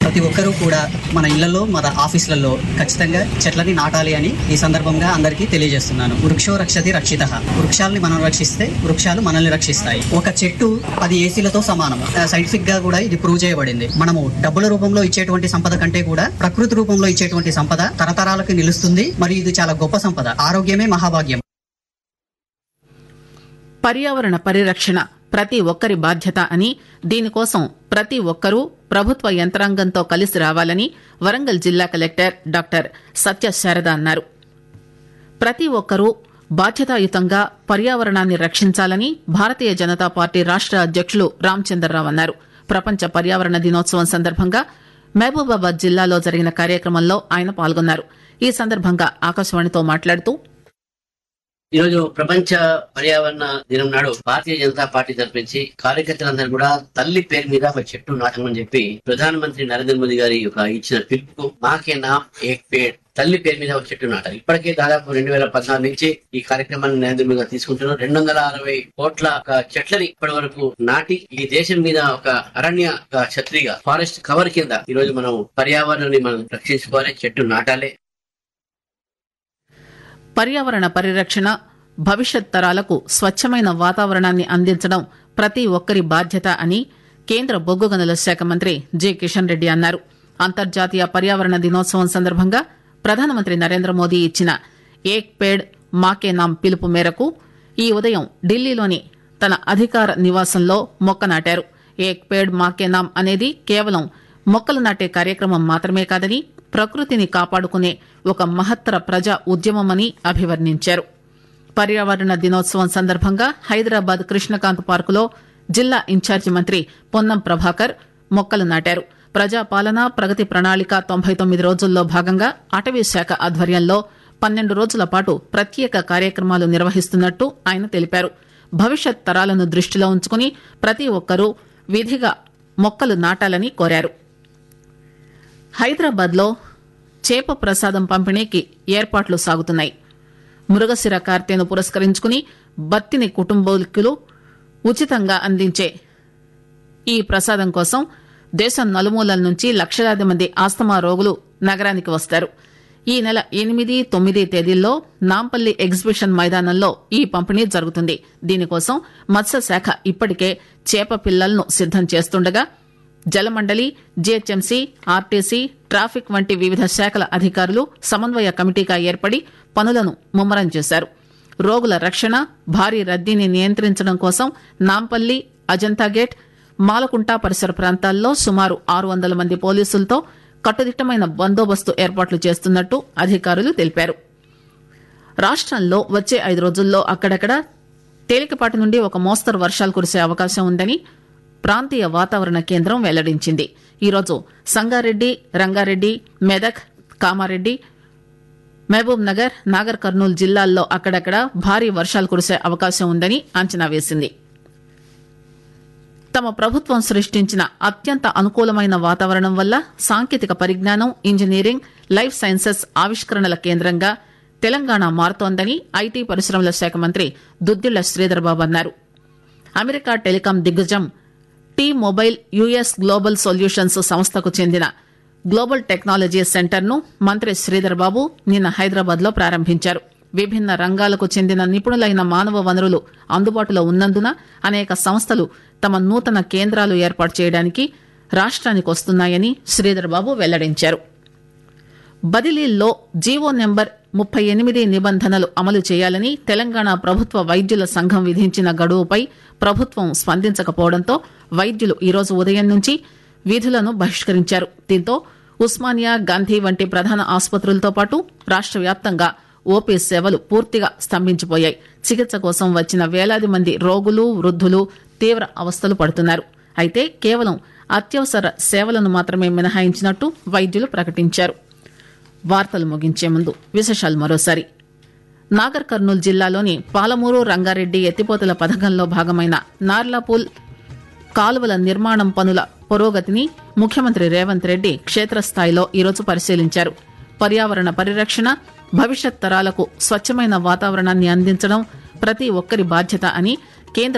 ప్రతి ఒక్కరూ కూడా మన ఇళ్లలో మన ఆఫీసులలో ఖచ్చితంగా చెట్లని నాటాలి అని ఈ సందర్భంగా అందరికీ తెలియజేస్తున్నాను వృక్షో రక్షతి రక్షిత వృక్షాలని మనం రక్షిస్తే వృక్షాలు మనల్ని రక్షిస్తాయి ఒక చెట్టు పది ఏసీలతో సమానం సైంటిఫిక్ గా కూడా ఇది ప్రూవ్ చేయబడింది మనము డబ్బుల రూపంలో ఇచ్చేటువంటి సంపద కంటే కూడా ప్రకృతి రూపంలో ఇచ్చేటువంటి సంపద తరతరాలకు నిలుస్తుంది మరియు ఇది చాలా గొప్ప సంపద ఆరోగ్యమే మహాభాగ్యం పర్యావరణ పరిరక్షణ ప్రతి ఒక్కరి బాధ్యత అని దీనికోసం ప్రతి ఒక్కరూ ప్రభుత్వ యంత్రాంగంతో కలిసి రావాలని వరంగల్ జిల్లా కలెక్టర్ డాక్టర్ సత్య శారద అన్నారు ప్రతి ఒక్కరూ బాధ్యతాయుతంగా పర్యావరణాన్ని రక్షించాలని భారతీయ జనతా పార్టీ రాష్ట అధ్యక్షులు రామచంద్రరావు అన్నారు ప్రపంచ పర్యావరణ దినోత్సవం సందర్భంగా మహబూబాబాద్ జిల్లాలో జరిగిన కార్యక్రమంలో ఆయన పాల్గొన్నారు ఈ సందర్భంగా ఆకాశవాణితో మాట్లాడుతూ ఈరోజు ప్రపంచ పర్యావరణ దినం నాడు భారతీయ జనతా పార్టీ తరపించి కార్యకర్తలందరూ కూడా తల్లి పేరు మీద ఒక చెట్టు నాటమని చెప్పి ప్రధానమంత్రి నరేంద్ర మోదీ గారి యొక్క ఇచ్చిన పిలుపుకు మాకే నామ్ ఏక్ పేడ్ తల్లి పేరు మీద ఒక చెట్టు నాటారు ఇప్పటికే దాదాపు రెండు వేల పద్నాలుగు నుంచి ఈ కార్యక్రమాన్ని నరేంద్ర మోదీ గారు తీసుకుంటున్నారు రెండు వందల అరవై కోట్ల ఒక చెట్లని ఇప్పటి వరకు నాటి ఈ దేశం మీద ఒక అరణ్య ఒక ఛత్రిగా ఫారెస్ట్ కవర్ కింద ఈ రోజు మనం పర్యావరణాన్ని మనం రక్షించుకోవాలి చెట్టు నాటాలి పర్యావరణ పరిరక్షణ భవిష్యత్ తరాలకు స్వచ్ఛమైన వాతావరణాన్ని అందించడం ప్రతి ఒక్కరి బాధ్యత అని కేంద్ర బొగ్గు గనుల శాఖ మంత్రి జి కిషన్ రెడ్డి అన్నారు అంతర్జాతీయ పర్యావరణ దినోత్సవం సందర్భంగా ప్రధానమంత్రి నరేంద్ర మోదీ ఇచ్చిన ఏక్ పేడ్ మాకే నామ్ పిలుపు మేరకు ఈ ఉదయం ఢిల్లీలోని తన అధికార నివాసంలో మొక్క నాటారు ఏక్ పేడ్ మాకే నామ్ అనేది కేవలం మొక్కలు నాటే కార్యక్రమం మాత్రమే కాదని ప్రకృతిని కాపాడుకునే ఒక మహత్తర ప్రజా ఉద్యమమని అభివర్ణించారు పర్యావరణ దినోత్సవం సందర్భంగా హైదరాబాద్ కృష్ణకాంత్ పార్కులో జిల్లా ఇన్ఛార్జి మంత్రి పొన్నం ప్రభాకర్ మొక్కలు నాటారు ప్రజాపాలన ప్రగతి ప్రణాళిక తొంభై తొమ్మిది రోజుల్లో భాగంగా అటవీ శాఖ ఆధ్వర్యంలో పన్నెండు రోజుల పాటు ప్రత్యేక కార్యక్రమాలు నిర్వహిస్తున్నట్టు ఆయన తెలిపారు భవిష్యత్ తరాలను దృష్టిలో ఉంచుకుని ప్రతి ఒక్కరూ విధిగా మొక్కలు నాటాలని కోరారు హైదరాబాద్ లో చేప ప్రసాదం పంపిణీకి ఏర్పాట్లు సాగుతున్నాయి మృగశిర కార్తెను పురస్కరించుకుని బత్తిని కుటుంబీకులు ఉచితంగా అందించే ఈ ప్రసాదం కోసం దేశం నలుమూలల నుంచి లక్షలాది మంది ఆస్తమా రోగులు నగరానికి వస్తారు ఈ నెల ఎనిమిది తొమ్మిది తేదీల్లో నాంపల్లి ఎగ్జిబిషన్ మైదానంలో ఈ పంపిణీ జరుగుతుంది దీనికోసం మత్స్యశాఖ ఇప్పటికే చేప పిల్లలను సిద్దం చేస్తుండగా జలమండలి జీహెచ్ఎంసీ ఆర్టీసీ ట్రాఫిక్ వంటి వివిధ శాఖల అధికారులు సమన్వయ కమిటీగా ఏర్పడి పనులను ముమ్మరం చేశారు రోగుల రక్షణ భారీ రద్దీని నియంత్రించడం కోసం నాంపల్లి అజంతా గేట్ మాలకుంట పరిసర ప్రాంతాల్లో సుమారు ఆరు వందల మంది పోలీసులతో కట్టుదిట్టమైన బందోబస్తు ఏర్పాట్లు చేస్తున్నట్టు అధికారులు తెలిపారు రాష్టంలో వచ్చే ఐదు రోజుల్లో అక్కడక్కడ తేలికపాటి నుండి ఒక మోస్తరు వర్షాలు కురిసే అవకాశం ఉందని ప్రాంతీయ వాతావరణ కేంద్రం వెల్లడించింది ఈరోజు సంగారెడ్డి రంగారెడ్డి మెదక్ కామారెడ్డి మహబూబ్ నగర్ నాగర్ కర్నూలు జిల్లాల్లో అక్కడక్కడ భారీ వర్షాలు కురిసే అవకాశం ఉందని అంచనా వేసింది తమ ప్రభుత్వం సృష్టించిన అత్యంత అనుకూలమైన వాతావరణం వల్ల సాంకేతిక పరిజ్ఞానం ఇంజనీరింగ్ లైఫ్ సైన్సెస్ ఆవిష్కరణల కేంద్రంగా తెలంగాణ మారుతోందని ఐటీ పరిశ్రమల శాఖ మంత్రి దుద్దిళ్ల శ్రీధర్బాబు అన్నారు అమెరికా టెలికాం దిగ్గజం tea mobile US global solutions సంస్థకు చెందిన గ్లోబల్ టెక్నాలజీ సెంటర్ ను మంత్రి శ్రీధర్ బాబు నిన్న హైదరాబాద్ లో ప్రారంభించారు విభిన్న రంగాలకు చెందిన నిపుణులైన మానవ వనరులు అందుబాటులో ఉన్నందున అనేక సంస్థలు తమ నూతన కేంద్రాలు ఏర్పాటు చేయడానికి రాష్ట్రానికి వస్తున్నాయని శ్రీధర్ బాబు వెల్లడించారు బదిలీల్లో జీవో నెంబర్ ముప్పై ఎనిమిది నిబంధనలు అమలు చేయాలని తెలంగాణ ప్రభుత్వ వైద్యుల సంఘం విధించిన గడువుపై ప్రభుత్వం స్పందించకపోవడంతో వైద్యులు ఈరోజు ఉదయం నుంచి విధులను బహిష్కరించారు దీంతో ఉస్మానియా గాంధీ వంటి ప్రధాన ఆసుపత్రులతో పాటు రాష్ట్ర వ్యాప్తంగా ఓపీ సేవలు పూర్తిగా స్తంభించిపోయాయి చికిత్స కోసం వచ్చిన వేలాది మంది రోగులు వృద్ధులు తీవ్ర అవస్థలు పడుతున్నారు అయితే కేవలం అత్యవసర సేవలను మాత్రమే మినహాయించినట్టు వైద్యులు ప్రకటించారు వార్తలు ముగించే ముందు విశేషాలు మరోసారి నాగర్ కర్నూలు జిల్లాలోని పాలమూరు రంగారెడ్డి ఎత్తిపోతల పథకంలో భాగమైన నార్లాపూల్ కాలువల నిర్మాణం పనుల పురోగతిని ముఖ్యమంత్రి రేవంత్ రెడ్డి క్షేత్రస్థాయిలో ఈరోజు పరిశీలించారు పర్యావరణ పరిరక్షణ భవిష్యత్ తరాలకు స్వచ్ఛమైన వాతావరణాన్ని అందించడం ప్రతి ఒక్కరి బాధ్యత అని